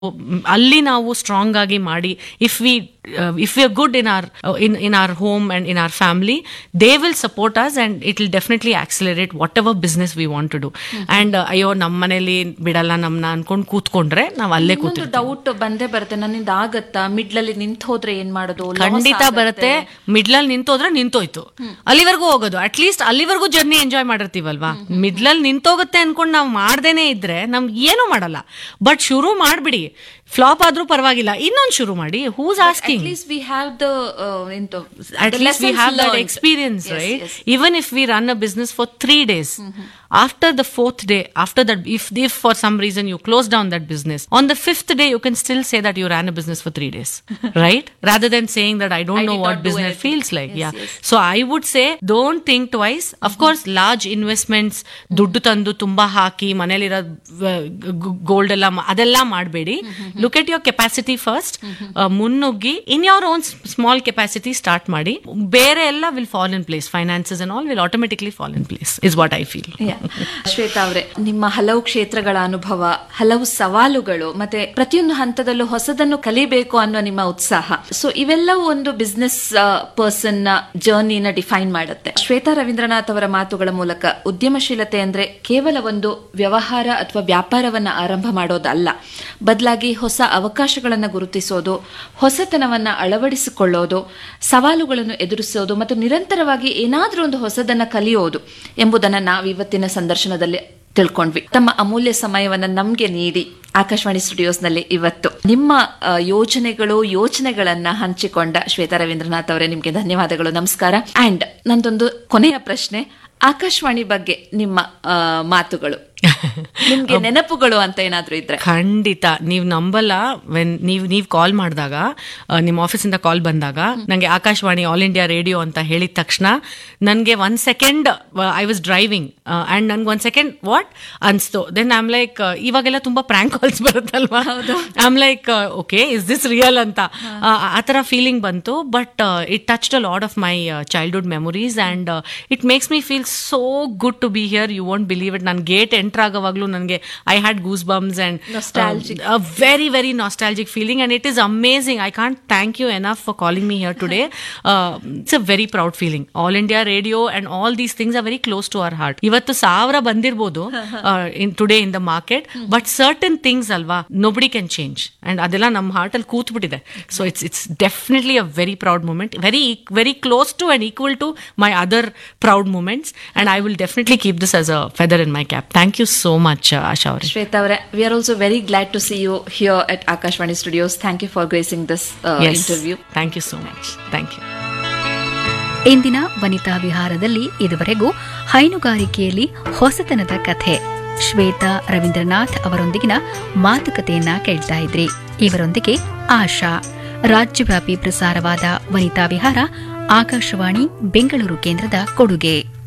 ಅಲ್ಲಿ ನಾವು ಸ್ಟ್ರಾಂಗ್ ಆಗಿ ಮಾಡಿ if we if we are good in our in in our home and in our family they will support us and it will definitely accelerate whatever business we want to do and ಅಯ್ಯೋ ನಮ್ಮ ಮನೇಲಿ ಬಿಡಲ್ಲ ನಮ್ಮನ್ನ ಅನ್ಕೊಂಡು ಕೂತ್ಕೊಂಡ್ರೆ ನಾವು ಅಲ್ಲೇ ಇನ್ನೊಂದು ಕೂತಿರ್ತೀವಿ ಡೌಟ್ ಬಂದೇ ಬರುತ್ತೆ ನನ್ನಿಂದ ಆಗತ್ತಾ ಮಿಡ್ಲಲ್ಲಿ ನಿಂತ್ ಹೋದ್ರೆ ಏನ್ ಮಾಡೋದು Loss ಖಂಡಿತ ಆಗತ್ತೆ. ಬರುತ್ತೆ ಮಿಡ್ಲಲ್ಲಿ ನಿಂತೋದ್ರೆ ನಿಂತೋಯ್ತು ಅಲ್ಲಿವರೆಗೂ ಹೋಗೋದು ಅಟ್ಲೀಸ್ಟ್ ಅಲ್ಲಿವರೆಗೂ ಜರ್ನಿ ಎಂಜಾಯ್ ಮಾಡಿರ್ತೀವಲ್ವಾ ಮಿಡ್ಲಲ್ಲಿ ನಿಂತೋಗುತ್ತೆ ಅನ್ಕೊಂಡು ನಾವು ಮಾಡ್ದೇನೆ ಇದ್ರೆ ನಮ್ಗೆ ಏನೂ ಮಾಡಲ್ಲ ಬಟ್ ಶುರು ಮಾಡ್ಬಿಡಿ ಫ್ಲಾಪ್ ಆದ್ರೂ ಪರವಾಗಿಲ್ಲ ಇನ್ನೊಂದು ಶುರು ಮಾಡಿ who's asking At least we have the uh, into at the least we lessons have that learned. experience, Yes, right? yes. Even if we run a business for three days, after the fourth day, after that, if if for some reason you close down that business, on the fifth day you can still say that you ran a business for three days, right? Rather than saying that I don't I know did what not do business anything. feels like. Yes, yeah. yes. So I would say don't think twice. Of course, large investments, ದುಡ್ಡು ತಂದು ತುಂಬಾ ಹಾಕಿ ಮನೇಲಿರೋ gold ಎಲ್ಲ ಮಾ- ಅದೆಲ್ಲ ಮಾಡಬೇಡಿ look at your capacity first ಮುನ್ನುಗ್ಗಿ in your own small capacity start ಮಾಡಿ ಬೇರೆ ಎಲ್ಲ will fall in place finances and all will automatically fall in place is what I feel Yeah. ಶ್ವೇತಾ ಅವರೇ ನಿಮ್ಮ ಹಲವು ಕ್ಷೇತ್ರಗಳ ಅನುಭವ ಹಲವು ಸವಾಲುಗಳು ಮತ್ತೆ ಪ್ರತಿಯೊಂದು ಹಂತದಲ್ಲೂ ಹೊಸದನ್ನು ಕಲಿಬೇಕು ಅನ್ನೋ ನಿಮ್ಮ ಉತ್ಸಾಹ ಸೊ ಇವೆಲ್ಲವೂ ಒಂದು ಬಿಸ್ನೆಸ್ ಪರ್ಸನ್ ನ ಜರ್ನಿನ ಡಿಫೈನ್ ಮಾಡುತ್ತೆ ಶ್ವೇತಾ ರವೀಂದ್ರನಾಥ್ ಅವರ ಮಾತುಗಳ ಮೂಲಕ ಉದ್ಯಮಶೀಲತೆ ಅಂದ್ರೆ ಕೇವಲ ಒಂದು ವ್ಯವಹಾರ ಅಥವಾ ವ್ಯಾಪಾರವನ್ನ ಆರಂಭ ಮಾಡೋದಲ್ಲ ಬದಲಾಗಿ ಹೊಸ ಅವಕಾಶಗಳನ್ನು ಗುರುತಿಸೋದು ಹೊಸತನವನ್ನ ಅಳವಡಿಸಿಕೊಳ್ಳೋದು ಸವಾಲುಗಳನ್ನು ಎದುರಿಸೋದು ಮತ್ತು ನಿರಂತರವಾಗಿ ಏನಾದರೂ ಒಂದು ಹೊಸದನ್ನ ಕಲಿಯೋದು ಎಂಬುದನ್ನ ನಾವು ಇವತ್ತಿನ ಸಂದರ್ಶನದಲ್ಲಿ ತಿಳ್ಕೊಂಡ್ವಿ ತಮ್ಮ ಅಮೂಲ್ಯ ಸಮಯವನ್ನ ನಮ್ಗೆ ನೀಡಿ ಆಕಾಶವಾಣಿ ಸ್ಟುಡಿಯೋಸ್ನಲ್ಲಿ ಇವತ್ತು ನಿಮ್ಮ ಆ, ಯೋಜನೆಗಳು ಯೋಚನೆಗಳನ್ನ ಹಂಚಿಕೊಂಡ ಶ್ವೇತಾ ರವೀಂದ್ರನಾಥ್ ಅವರೇ ನಿಮ್ಗೆ ಧನ್ಯವಾದಗಳು ನಮಸ್ಕಾರ ಅಂಡ್ ನಂದೊಂದು ಕೊನೆಯ ಪ್ರಶ್ನೆ ಆಕಾಶವಾಣಿ ಬಗ್ಗೆ ನಿಮ್ಮ ಆ, ಮಾತುಗಳು ನಿಮ್ಗೆ ನೆನಪುಗಳು ಅಂತ ಏನಾದ್ರೂ ಇದ್ರೆ ಖಂಡಿತ ನೀವು ನಂಬಲ್ಲ ವೆನ್ ನೀವು ನೀವು ಕಾಲ್ ಮಾಡಿದಾಗ ನಿಮ್ಮ ಆಫೀಸಿಂದ ಕಾಲ್ ಬಂದಾಗ ನನಗೆ ಆಕಾಶವಾಣಿ ಆಲ್ ಇಂಡಿಯಾ ರೇಡಿಯೋ ಅಂತ ಹೇಳಿದ ತಕ್ಷಣ ನನಗೆ one second I was driving and ನನ್ಗೆ ಒನ್ ಸೆಕೆಂಡ್ ವಾಟ್ ಅನ್ಸ್ತು ದೆನ್ ಐಮ್ ಲೈಕ್ ಇವಾಗೆಲ್ಲ ತುಂಬಾ ಪ್ರ್ಯಾಂಕ್ ಕಾಲ್ಸ್ ಬರುತ್ತಲ್ವಾ I'm like okay is this real ಅಂತ ಆ, ಆ ಥರ ಫೀಲಿಂಗ್ ಬಂತು but it touched a lot of my childhood memories and it makes me feel so good to be here you won't believe it ನಾನು gate enter ಆಗೋವಾಗಲೂ ನನಗೆ I had goose bumps and Nostalgic. a very very nostalgic feeling and it is amazing i can't thank you enough for calling me here today uh, it's a very proud feeling all india radio and all these things are very close to our heart ಇವತ್ತು ಸಾವಿರ ಬಂದಿರ್ಬೋದು in today in the market but certain things ಅಲ್ವಾ nobody can change and ಅದೆಲ್ಲ ನಮ್ಮ heart ಅಲ್ಲಿ ಕೂತ್ಬಿಟ್ಟಿದೆ so it's it's definitely a very proud moment very very close to and equal to my other proud moments and I will definitely keep this as a feather in my cap thank you so much Asha ಅವರೇ ಶ್ವೇತಾ ಅವರೇ we are also very glad to see you here at Akashvani studios thank you for gracing this interview thank you so much thank you ಇಂದಿನ ವನಿತಾ ವಿಹಾರದಲ್ಲಿ ಇದುವರೆಗೂ ಹೈನುಗಾರಿಕೆಯಲ್ಲಿ ಹೊಸತನದ ಕಥೆ ಶ್ವೇತಾ ರವೀಂದ್ರನಾಥ್ ಅವರೊಂದಿಗಿನ ಮಾತುಕತೆಯನ್ನ ಕೇಳ್ತಾ ಇದ್ರಿ ಇವರೊಂದಿಗೆ ಆಶಾ ರಾಜ್ಯವ್ಯಾಪಿ ಪ್ರಸಾರವಾದ ವನಿತಾ ವಿಹಾರ ಆಕಾಶವಾಣಿ ಬೆಂಗಳೂರು ಕೇಂದ್ರದ ಕೊಡುಗೆ